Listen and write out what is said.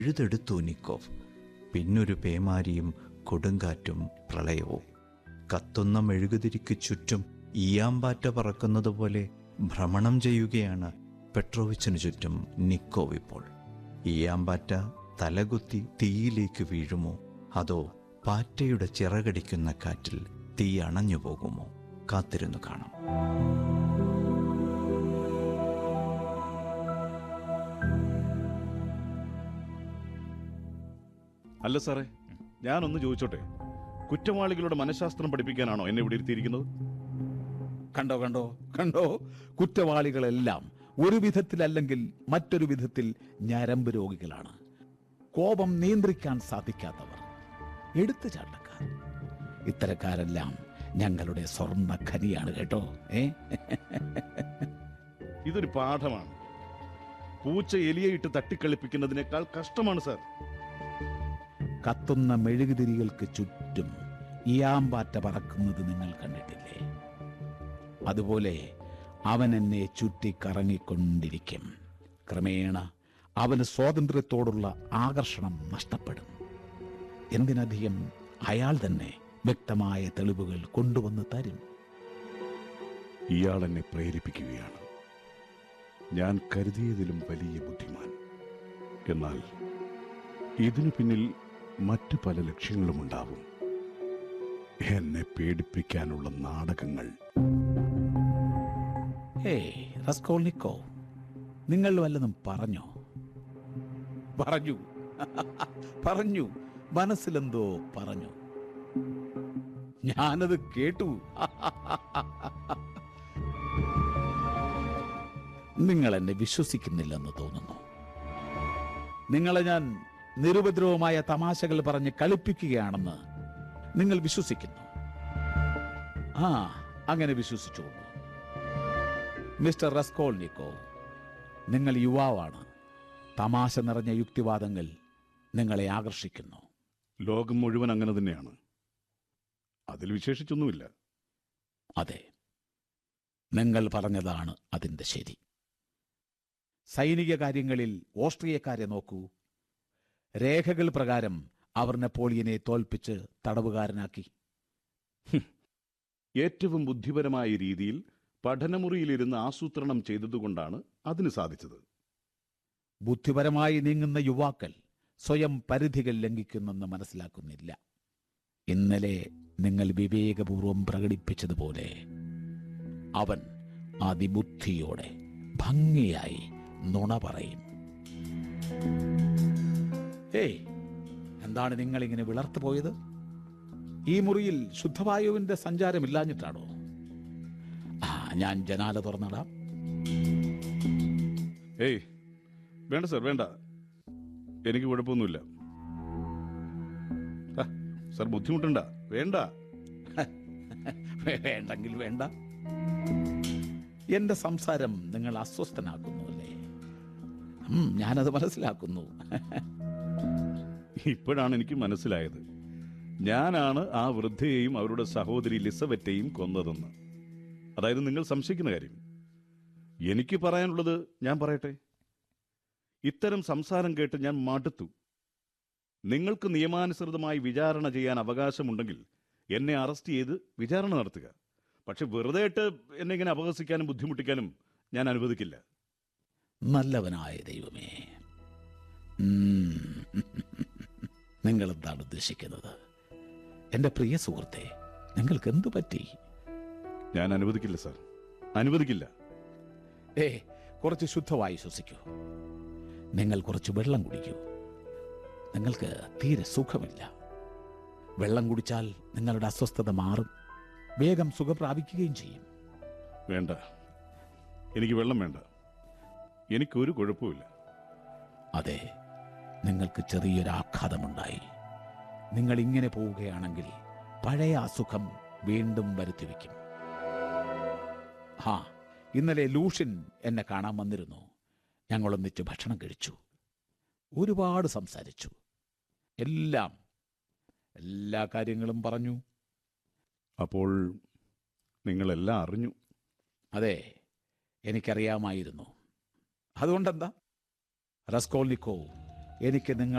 എഴുതെടുത്തു നിക്കോവ് പിന്നൊരു പേമാരിയും കൊടുങ്കാറ്റും പ്രളയവും കത്തുന്ന മെഴുകുതിരിക്ക് ചുറ്റും ഈയാമ്പാറ്റ പറക്കുന്നത് പോലെ ഭ്രമണം ചെയ്യുകയാണ് പെട്രോവിച്ചിനു ചുറ്റും നിക്കോവ് ഇപ്പോൾ ഈയാമ്പാറ്റ തലകുത്തി തീയിലേക്ക് വീഴുമോ അതോ പാറ്റയുടെ ചിറകടിക്കുന്ന കാറ്റിൽ തീ അണഞ്ഞു പോകുമോ കാത്തിരുന്നു കാണാം അല്ല സാറേ ഞാനൊന്ന് ചോദിച്ചോട്ടെ കുറ്റവാളികളുടെ മനഃശാസ്ത്രം പഠിപ്പിക്കാനാണോ എന്നെ ഇവിടെ ഇരുത്തിയിരിക്കുന്നത് കണ്ടോ കണ്ടോ കണ്ടോ കുറ്റവാളികളെല്ലാം ഒരു വിധത്തിലല്ലെങ്കിൽ മറ്റൊരു വിധത്തിൽ ഞരമ്പ് രോഗികളാണ് കോപം നിയന്ത്രിക്കാൻ സാധിക്കാത്തവർ എടുത്തു ചാട്ടക്കാർ ഇത്തരക്കാരെല്ലാം ഞങ്ങളുടെ സ്വർണ്ണ ഖനിയാണ് കേട്ടോ ഏ ഇതൊരു പാഠമാണ് പൂച്ച എലിയെ ഇട്ട് തട്ടിക്കളിപ്പിക്കുന്നതിനേക്കാൾ കഷ്ടമാണ് സാർ കത്തുന്ന മെഴുകുതിരികൾക്ക് ചുറ്റും ഇയാമ്പാറ്റ പറക്കുന്നത് നിങ്ങൾ കണ്ടിട്ടില്ലേ അതുപോലെ അവൻ എന്നെ ചുറ്റിക്കറങ്ങിക്കൊണ്ടിരിക്കും ക്രമേണ അവന് സ്വാതന്ത്ര്യത്തോടുള്ള ആകർഷണം നഷ്ടപ്പെടും എന്തിനധികം അയാൾ തന്നെ വ്യക്തമായ തെളിവുകൾ കൊണ്ടുവന്ന് തരും ഇയാൾ എന്നെ പ്രേരിപ്പിക്കുകയാണ് ഞാൻ കരുതിയതിലും വലിയ ബുദ്ധിമാൻ എന്നാൽ ഇതിനു പിന്നിൽ മറ്റു പല ലക്ഷ്യങ്ങളും ഉണ്ടാവും എന്നെ പേടിപ്പിക്കാനുള്ള നാടകങ്ങൾ ഏയ് റസ്കോൾനിക്കോ നിങ്ങൾ വല്ലതും പറഞ്ഞോ പറഞ്ഞു പറഞ്ഞു മനസ്സിലെന്തോ പറഞ്ഞു ഞാനത് കേട്ടു നിങ്ങൾ എന്നെ വിശ്വസിക്കുന്നില്ലെന്ന് തോന്നുന്നു നിങ്ങളെ ഞാൻ നിരുപദ്രവമായ തമാശകൾ പറഞ്ഞ് കളിപ്പിക്കുകയാണെന്ന് നിങ്ങൾ വിശ്വസിക്കുന്നു ആ അങ്ങനെ വിശ്വസിച്ചോളൂ മിസ്റ്റർ റസ്കോൾനിക്കോ നിങ്ങൾ യുവാവാണ് തമാശ നിറഞ്ഞ യുക്തിവാദങ്ങൾ നിങ്ങളെ ആകർഷിക്കുന്നു ലോകം മുഴുവൻ അങ്ങനെ തന്നെയാണ് അതിൽ വിശേഷിച്ചൊന്നുമില്ല അതെ നിങ്ങൾ പറഞ്ഞതാണ് അതിന്റെ ശരി സൈനിക കാര്യങ്ങളിൽ ഓസ്ട്രിയക്കാരെ നോക്കൂ രേഖകൾ പ്രകാരം അവർ നെപ്പോളിയനെ തോൽപ്പിച്ച് തടവുകാരനാക്കി ഏറ്റവും ബുദ്ധിപരമായ രീതിയിൽ പഠനമുറിയിലിരുന്ന് ആസൂത്രണം ചെയ്തതുകൊണ്ടാണ് അതിന് സാധിച്ചത് ബുദ്ധിപരമായി നീങ്ങുന്ന യുവാക്കൾ സ്വയം പരിധികൾ ലംഘിക്കുന്നെന്ന് മനസ്സിലാക്കുന്നില്ല ഇന്നലെ നിങ്ങൾ വിവേകപൂർവം പ്രകടിപ്പിച്ചതുപോലെ അവൻ അതിബുദ്ധിയോടെ ഭംഗിയായി നുണ പറയും ഏയ് എന്താണ് നിങ്ങൾ ഇങ്ങനെ വിളർത്തു പോയത് ഈ മുറിയിൽ ശുദ്ധവായുവിന്റെ സഞ്ചാരമില്ലാഞ്ഞിട്ടാണോ ആ ഞാൻ ജനാല തുറന്നിടാം ഏയ് വേണ്ട സാർ വേണ്ട എനിക്ക് കുഴപ്പമൊന്നുമില്ല ആ, സാർ ബുദ്ധിമുട്ടണ്ട വേണ്ട വേണ്ടെങ്കിൽ വേണ്ട എന്റെ സംസാരം നിങ്ങൾ അസ്വസ്ഥനാക്കുന്നു അല്ലേ ഉം, ഞാനത് മനസ്സിലാക്കുന്നു ഇപ്പോഴാണ് എനിക്ക് മനസ്സിലായത് ഞാനാണ് ആ വൃദ്ധയെയും അവരുടെ സഹോദരി ലിസബറ്റയും കൊന്നതെന്ന് അതായത് നിങ്ങൾ സംശയിക്കുന്ന കാര്യം എനിക്ക് പറയാനുള്ളത് ഞാൻ പറയട്ടെ ഇത്തരം സംസാരം കേട്ട് ഞാൻ മടുത്തു നിങ്ങൾക്ക് നിയമാനുസൃതമായി വിചാരണ ചെയ്യാൻ അവകാശമുണ്ടെങ്കിൽ എന്നെ അറസ്റ്റ് ചെയ്ത് വിചാരണ നടത്തുക പക്ഷെ വെറുതെ ഇട്ട് എന്നെ ഇങ്ങനെ അപഹസിക്കാനും ബുദ്ധിമുട്ടിക്കാനും ഞാൻ അനുവദിക്കില്ല നല്ലവനായ ദൈവമേ ഉം. നിങ്ങൾ എന്താണ് ഉദ്ദേശിക്കുന്നത് എന്റെ പ്രിയ സുഹൃത്തെ നിങ്ങൾക്ക് എന്തു പറ്റി ഞാൻ അനുവദിക്കില്ല സാർ അനുവദിക്കില്ല ഏ കുറച്ച് ശുദ്ധവായു ശ്വസിക്കൂ നിങ്ങൾ കുറച്ച് വെള്ളം കുടിക്കൂ നിങ്ങൾക്ക് തീരെ സുഖമില്ല വെള്ളം കുടിച്ചാൽ നിങ്ങളുടെ അസ്വസ്ഥത മാറും വേഗം സുഖം പ്രാപിക്കുകയും ചെയ്യും വേണ്ട എനിക്ക് വെള്ളം വേണ്ട എനിക്കൊരു കുഴപ്പമില്ല അതെ നിങ്ങൾക്ക് ചെറിയൊരു ആഘാതമുണ്ടായി നിങ്ങൾ ഇങ്ങനെ പോവുകയാണെങ്കിൽ പഴയ അസുഖം വീണ്ടും വരുത്തിവെക്കും ഹാ ഇന്നലെ ലൂഷ്യൻ എന്നെ കാണാൻ വന്നിരുന്നു ഞങ്ങൾ ഒന്നിച്ച് ഭക്ഷണം കഴിച്ചു ഒരുപാട് സംസാരിച്ചു എല്ലാം എല്ലാ കാര്യങ്ങളും പറഞ്ഞു അപ്പോൾ നിങ്ങളെല്ലാം അറിഞ്ഞു അതെ എനിക്കറിയാമായിരുന്നു അതുകൊണ്ടെന്താ റസ്കോൾനിക്കോ എനിക്ക് നിങ്ങൾ